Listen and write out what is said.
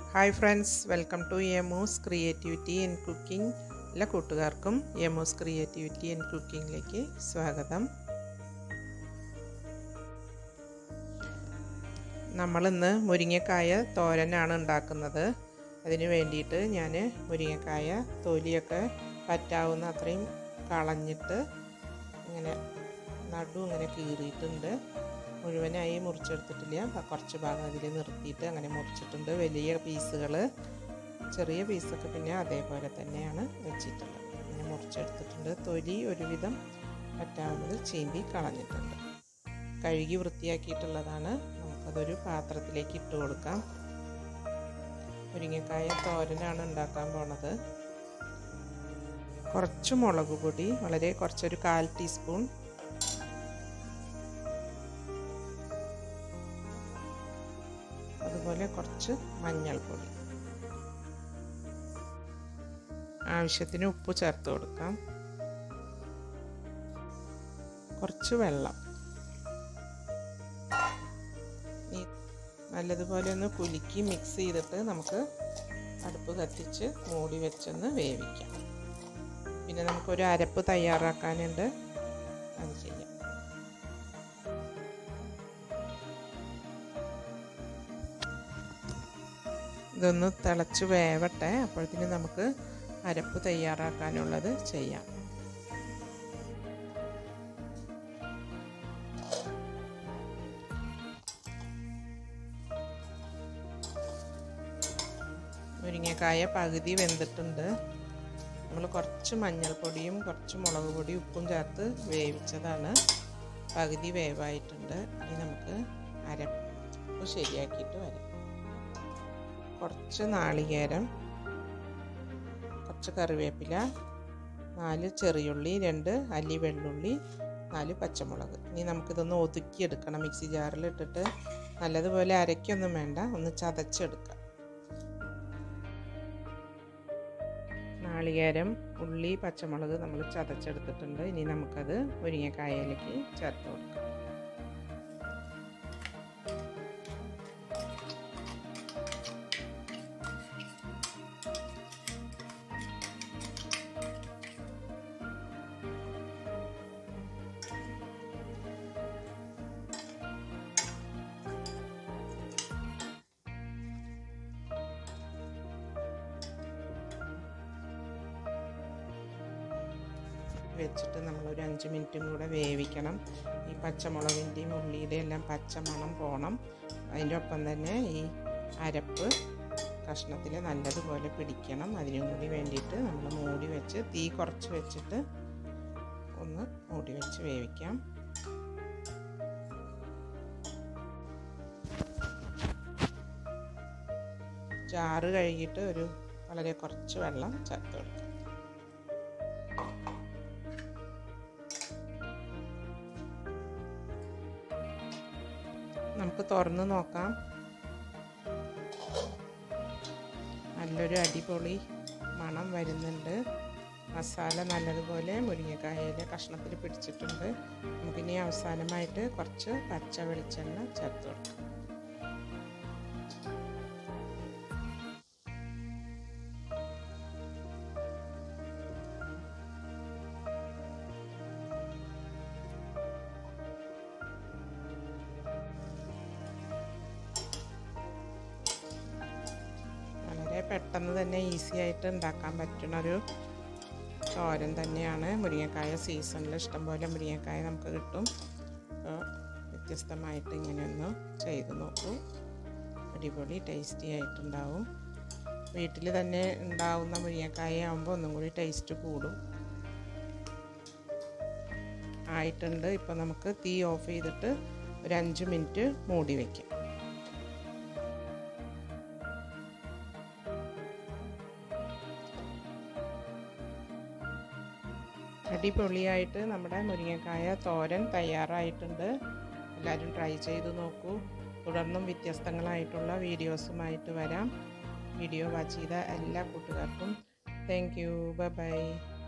hi friends welcome to Emos creativity in cooking എല്ലാ കൂട്ടുകാർക്കും എമോസ് creativity in കുക്കിങ്ങിലേക്ക് സ്വാഗതം നമ്മളിന്ന് മുരിങ്ങക്കായ തോരനാണ് ഉണ്ടാക്കുന്നത് അതിന് വേണ്ടിയിട്ട് ഞാൻ മുരിങ്ങക്കായ തൊലിയൊക്കെ പറ്റാവുന്ന അത്രയും കളഞ്ഞിട്ട് ഇങ്ങനെ നടു ഇങ്ങനെ കീറിയിട്ടുണ്ട് മുഴുവനായി മുറിച്ചെടുത്തിട്ടില്ല കുറച്ച് ഭാഗം അതിൽ നിർത്തിയിട്ട് അങ്ങനെ മുറിച്ചിട്ടുണ്ട് വലിയ പീസുകൾ ചെറിയ പീസൊക്കെ പിന്നെ അതേപോലെ തന്നെയാണ് വെച്ചിട്ടുള്ളത് അങ്ങനെ മുറിച്ചെടുത്തിട്ടുണ്ട് തൊലി ഒരുവിധം പറ്റാവുന്നത് ചീന്തി കളഞ്ഞിട്ടുണ്ട് കഴുകി വൃത്തിയാക്കിയിട്ടുള്ളതാണ് നമുക്കതൊരു പാത്രത്തിലേക്ക് ഇട്ട് കൊടുക്കാം മുരിങ്ങക്കായ തോരനാണ് ഉണ്ടാക്കാൻ പോണത് കുറച്ച് മുളക് പൊടി വളരെ കുറച്ചൊരു കാൽ ടീസ്പൂൺ അതുപോലെ കുറച്ച് മഞ്ഞൾപ്പൊടി ആവശ്യത്തിന് ഉപ്പ് ചേർത്ത് കൊടുക്കാം കുറച്ച് വെള്ളം നല്ലതുപോലെ ഒന്ന് കുലുക്കി മിക്സ് ചെയ്തിട്ട് നമുക്ക് അടുപ്പ് കത്തിച്ച് മൂടി വെച്ചൊന്ന് വേവിക്കാം പിന്നെ നമുക്കൊരു അരപ്പ് തയ്യാറാക്കാനുണ്ട് അത് ചെയ്യാം ഇതൊന്ന് തിളച്ച് വേവട്ടെ അപ്പോഴത്തേന് നമുക്ക് അരപ്പ് തയ്യാറാക്കാനുള്ളത് ചെയ്യാം മുരിങ്ങക്കായ പകുതി വെന്തിട്ടുണ്ട് നമ്മൾ കുറച്ച് മഞ്ഞൾപ്പൊടിയും കുറച്ച് മുളക് പൊടിയും ഉപ്പും ചേർത്ത് വേവിച്ചതാണ് പകുതി വേവായിട്ടുണ്ട് ഇനി നമുക്ക് അരപ്പ് ശരിയാക്കിയിട്ട് വരാം കുറച്ച് നാളികേരം കുറച്ച് കറിവേപ്പില നാല് ചെറിയുള്ളി രണ്ട് അല്ലി വെള്ളുള്ളി നാല് പച്ചമുളക് ഇനി നമുക്കിതൊന്ന് ഒതുക്കിയെടുക്കണം മിക്സി ജാറിൽ ഇട്ടിട്ട് നല്ലതുപോലെ അരയ്ക്കൊന്നും വേണ്ട ഒന്ന് ചതച്ചെടുക്കാം നാളികേരം ഉള്ളി പച്ചമുളക് നമ്മൾ ചതച്ചെടുത്തിട്ടുണ്ട് ഇനി നമുക്കത് മുരിങ്ങക്കായയിലേക്ക് ചേർത്ത് കൊടുക്കാം വെച്ചിട്ട് നമ്മളൊരു അഞ്ച് മിനിറ്റും കൂടെ വേവിക്കണം ഈ പച്ചമുളകിൻ്റെയും ഉള്ളിയുടെയും എല്ലാം പച്ചമണം പോകണം അതിൻ്റെ ഒപ്പം തന്നെ ഈ അരപ്പ് കഷ്ണത്തിൽ നല്ലതുപോലെ പിടിക്കണം അതിനും കൂടി വേണ്ടിയിട്ട് നമ്മൾ മൂടി വെച്ച് തീ കുറച്ച് വെച്ചിട്ട് ഒന്ന് മൂടി വെച്ച് വേവിക്കാം ചാറ് കഴുകിയിട്ട് ഒരു വളരെ കുറച്ച് വെള്ളം ചേർത്ത് കൊടുക്കാം നമുക്ക് തുറന്ന് നോക്കാം നല്ലൊരു അടിപൊളി മണം വരുന്നുണ്ട് മസാല നല്ലതുപോലെ മുരിങ്ങക്കായയിലെ കഷ്ണത്തിൽ പിടിച്ചിട്ടുണ്ട് നമുക്കിനി അവസാനമായിട്ട് കുറച്ച് പച്ച വെളിച്ചെണ്ണ ചേർത്ത് കൊടുക്കാം വളരെ പെട്ടെന്ന് തന്നെ ഈസി ആയിട്ട് ഉണ്ടാക്കാൻ പറ്റുന്ന ഒരു തോരൻ തന്നെയാണ് മുരിങ്ങക്കായ സീസണിൽ ഇഷ്ടംപോലെ മുരിങ്ങക്കായ നമുക്ക് കിട്ടും അപ്പോൾ വ്യത്യസ്തമായിട്ട് ഇങ്ങനെയൊന്ന് ചെയ്ത് നോക്കൂ അടിപൊളി ടേസ്റ്റി ആയിട്ടുണ്ടാവും വീട്ടിൽ തന്നെ ഉണ്ടാവുന്ന മുരിങ്ങക്കായ ആകുമ്പോൾ ഒന്നും കൂടി ടേസ്റ്റ് കൂടും ആയിട്ടുണ്ട് ഇപ്പോൾ നമുക്ക് തീ ഓഫ് ചെയ്തിട്ട് ഒരു അഞ്ച് മിനിറ്റ് മൂടി വയ്ക്കാം അടിപൊളിയായിട്ട് നമ്മുടെ മുരിങ്ങക്കായ തോരൻ തയ്യാറായിട്ടുണ്ട് എല്ലാവരും ട്രൈ ചെയ്ത് നോക്കൂ തുടർന്നും വ്യത്യസ്തങ്ങളായിട്ടുള്ള വീഡിയോസുമായിട്ട് വരാം വീഡിയോ വാച്ച് ചെയ്ത എല്ലാ കൂട്ടുകാർക്കും താങ്ക് യു ബൈ